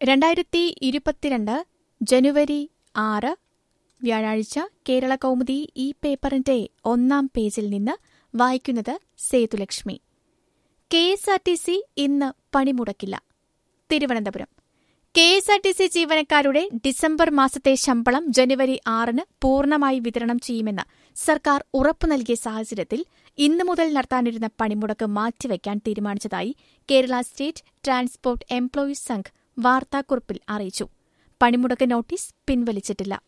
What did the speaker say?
രണ്ടായിരത്തി ഇരുപത്തിരണ്ട് ജനുവരി ആറ് വ്യാഴാഴ്ച കേരള കൗമുദി ഈ പേപ്പറിന്റെ ഒന്നാം പേജിൽ നിന്ന് വായിക്കുന്നത് Sethulakshmi K S R T C ഇന്ന് പണിമുടക്കില്ല Thiruvananthapuram K S R T C ജീവനക്കാരുടെ ഡിസംബർ മാസത്തെ ശമ്പളം ജനുവരി ആറിന് പൂർണ്ണമായി വിതരണം ചെയ്യുമെന്ന് സർക്കാർ ഉറപ്പു നൽകിയ സാഹചര്യത്തിൽ ഇന്നു മുതൽ നടത്താനിരുന്ന പണിമുടക്ക് മാറ്റിവെക്കാൻ തീരുമാനിച്ചതായി Kerala state transport employees Sangh വാർത്താക്കുറിപ്പിൽ അറിയിച്ചു പണിമുടക്ക് നോട്ടീസ് പിൻവലിച്ചിട്ടില്ല